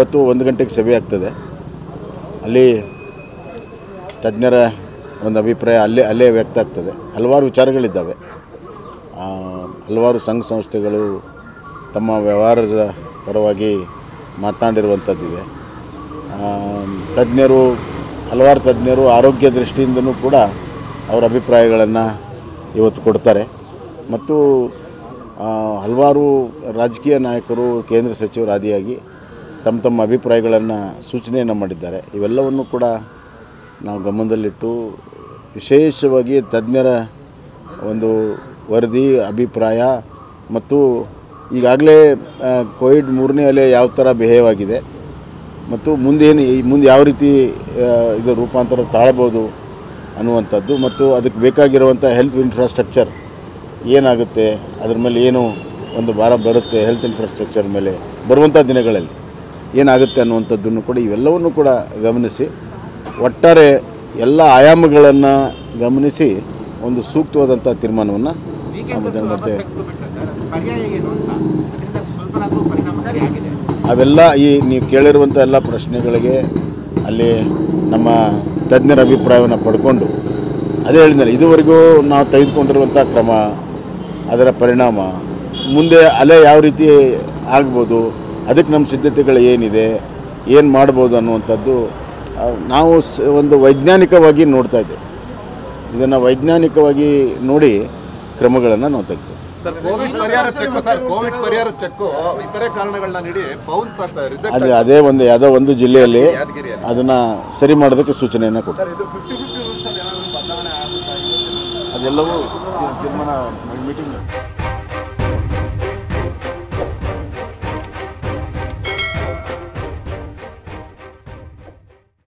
ಇವತ್ತು ಒಂದು ಗಂಟೆಗೆ ಸಭೆ ಆಗ್ತದೆ ಅಲ್ಲಿ ತಜ್ಞರ ಒಂದು ಅಭಿಪ್ರಾಯ ಅಲ್ಲೇ ಅಲ್ಲೇ ವ್ಯಕ್ತ ಆಗ್ತದೆ ಹಲವಾರು ವಿಚಾರಗಳಿದ್ದಾವೆ ಆ, ಹಲವಾರು ಸಂಘ ಸಂಸ್ಥೆಗಳು ತಮ್ಮ ವ್ಯವಹಾರದ ಪರವಾಗಿ ಮಾತನಾಡಿರುವಂಥದ್ದಿದೆ ಆ, ತಜ್ಞರು ಹಲವಾರು ತಜ್ಞರು ಆರೋಗ್ಯ ದೃಷ್ಟಿಯಿಂದನೂ ಕೂಡ ಅವರ ಅಭಿಪ್ರಾಯಗಳನ್ನು ಇವತ್ತು ಕೊಡ್ತಾರೆ ಮತ್ತು ಆ, ಹಲವಾರು ರಾಜಕೀಯ ನಾಯಕರು ಕೇಂದ್ರ ಸಚಿವರು ಆದಿಯಾಗಿ ತಮ್ಮ ತಮ್ಮ ಅಭಿಪ್ರಾಯಗಳನ್ನು ಸೂಚನೆಯನ್ನು ಮಾಡಿದ್ದಾರೆ ಇವೆಲ್ಲವನ್ನು ಕೂಡ ನಾವು ಗಮನದಲ್ಲಿಟ್ಟು ವಿಶೇಷವಾಗಿ ತಜ್ಞರ ಒಂದು ವರದಿ ಅಭಿಪ್ರಾಯ ಮತ್ತು ಈಗಾಗಲೇ ಆ, ಕೋವಿಡ್ ಮೂರನೇ ಅಲೆ ಯಾವ ಥರ ಬಿಹೇವ್ ಆಗಿದೆ ಮತ್ತು ಮುಂದೇನು ಈ ಮುಂದೆ ಯಾವ ರೀತಿ ಆ, ಇದು ರೂಪಾಂತರ ತಾಳ್ಬೋದು ಅನ್ನುವಂಥದ್ದು ಮತ್ತು ಅದಕ್ಕೆ ಬೇಕಾಗಿರುವಂಥ ಹೆಲ್ತ್ ಇನ್ಫ್ರಾಸ್ಟ್ರಕ್ಚರ್ ಏನಾಗುತ್ತೆ ಅದ್ರ ಮೇಲೆ ಏನು ಒಂದು ಭಾರ ಬರುತ್ತೆ ಹೆಲ್ತ್ ಇನ್ಫ್ರಾಸ್ಟ್ರಕ್ಚರ್ ಮೇಲೆ ಬರುವಂಥ ದಿನಗಳಲ್ಲಿ ಏನಾಗುತ್ತೆ ಅನ್ನುವಂಥದ್ದನ್ನು ಕೂಡ ಇವೆಲ್ಲವನ್ನು ಕೂಡ ಗಮನಿಸಿ ಒಟ್ಟಾರೆ ಎಲ್ಲ ಆಯಾಮಗಳನ್ನು ಗಮನಿಸಿ ಒಂದು ಸೂಕ್ತವಾದಂಥ ತೀರ್ಮಾನವನ್ನು ನಾವು ಜನ ಮಾಡ್ತೇವೆ ಪರ್ಯಾಯ ಏನು ಅಂತ ಅದರಿಂದ ಸ್ವಲ್ಪನಾದ್ರೂ ಪರಿಣಾಮ ಸರಿಯಾಗಿದೆ ಅವೆಲ್ಲ ಈ ನೀವು ಕೇಳಿರುವಂಥ ಎಲ್ಲ ಪ್ರಶ್ನೆಗಳಿಗೆ ಅಲ್ಲಿ ನಮ್ಮ ತಜ್ಞರ ಅಭಿಪ್ರಾಯವನ್ನು ಪಡ್ಕೊಂಡು ಅದೇ ಹೇಳಿದ್ನಲ್ಲ ಇದುವರೆಗೂ ನಾವು ತೆಗೆದುಕೊಂಡಿರುವಂಥ ಕ್ರಮ ಅದರ ಪರಿಣಾಮ ಮುಂದೆ ಅಲೆ ಯಾವ ರೀತಿ ಆಗ್ಬೋದು ಅದಕ್ಕೆ ನಮ್ಮ ಸಿದ್ಧತೆಗಳು ಏನಿದೆ ಏನು ಮಾಡ್ಬೋದು ಅನ್ನುವಂಥದ್ದು ಆ, ನಾವು ಸ್ ಒಂದು ವೈಜ್ಞಾನಿಕವಾಗಿ ನೋಡ್ತಾ ಇದ್ದೇವೆ ಇದನ್ನು ವೈಜ್ಞಾನಿಕವಾಗಿ ನೋಡಿ ಕ್ರಮಗಳನ್ನು ನಾವು ತೆಗೆದು ಸರ್ ಕೋವಿಡ್ ಪರಿಹಾರ ಚೆಕ್ ಸರ್ ಕೋವಿಡ್ ಪರಿಹಾರ ಚೆಕ್ ಇತರೆ ಕಾರಣಗಳನ್ನ ನೀಡಿ ಬೌನ್ಸ್ ಆಗ್ತಾ ರಿಜೆಕ್ಟ್ ಅದು ಅದೇ ಒಂದು ಯಾವುದೋ ಒಂದು ಜಿಲ್ಲೆಯಲ್ಲಿ ಯಾದಗಿರಿಯಲ್ಲಿ ಅದನ್ನು ಸರಿ ಮಾಡೋದಕ್ಕೆ ಸೂಚನೆಯನ್ನು ಕೊಡ್ತಾರೆ ಇದು ಫಿಫ್ಟಿ ಫಿಫ್ಟಿ ರೂಲ್ಸ್ ಅಲ್ಲಿ ಏನಾದರೂ ಬದಲಾವಣೆ ಆಗುತ್ತಾ ಅದೆಲ್ಲವೂ ತೀರ್ಮಾನ ಮೀಟಿಂಗ್